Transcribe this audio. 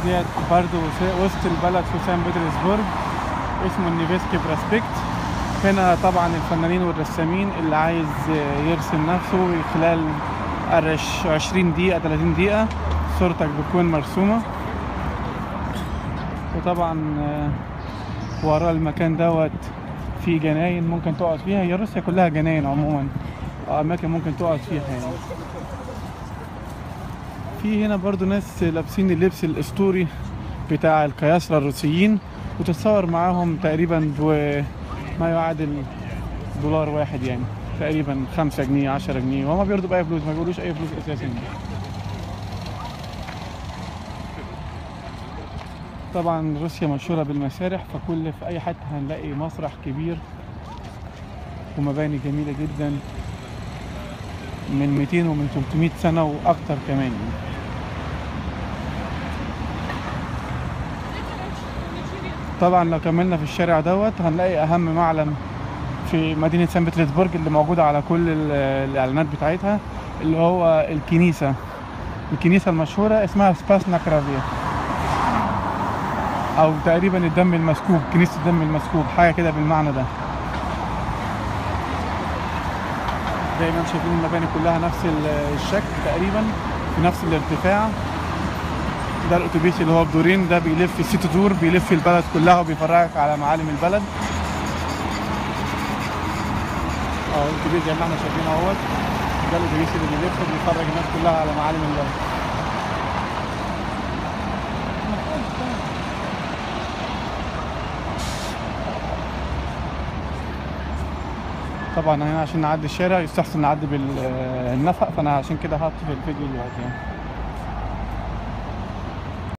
ديت برضه وسط البلد في سان بطرسبرج اسمه النيفسكي براسبكت هنا طبعا الفنانين والرسامين اللي عايز يرسم نفسه خلال عش- 20 دقيقة 30 دقيقة صورتك بتكون مرسومة وطبعا آه، ورا المكان دوت في جناين ممكن تقعد فيها هي روسيا كلها جناين عموما أو أماكن ممكن تقعد فيها يعني في هنا برضو ناس لابسين اللبس الأسطوري بتاع القياصرة الروسيين وتتصور معاهم تقريبا بما يعادل دولار واحد يعني تقريبا خمسة جنيه عشرة جنيه وهما بيرضوا بأي فلوس ما بيقولوش أي فلوس أساسا طبعا روسيا مشهورة بالمسارح فكل في أي حتة هنلاقي مسرح كبير ومباني جميلة جدا من 200 ومن 300 سنة وأكتر كمان يعني. طبعا لو كملنا في الشارع دوت هنلاقي أهم معلم في مدينة سان بطرسبرج اللي موجودة على كل ال- الإعلانات بتاعتها اللي هو الكنيسة الكنيسة المشهورة اسمها سباسنا كرافيا أو تقريبا الدم المسكوب كنيسة الدم المسكوب حاجة كده بالمعنى ده زي ما انتم شايفين المباني كلها نفس ال- الشكل تقريبا في نفس الارتفاع ده الاتوبيس اللي هو بدورين ده بيلف ست دور بيلف البلد كلها وبيفرجك على معالم البلد اه الاتوبيس زي ما احنا شايفين اهوت ده الاتوبيس اللي بيلف وبيفرج الناس كلها على معالم البلد طبعا هنا عشان نعدي الشارع يستحسن نعدي بالنفق فانا عشان كده هحط في الفيديو دلوقتي يعني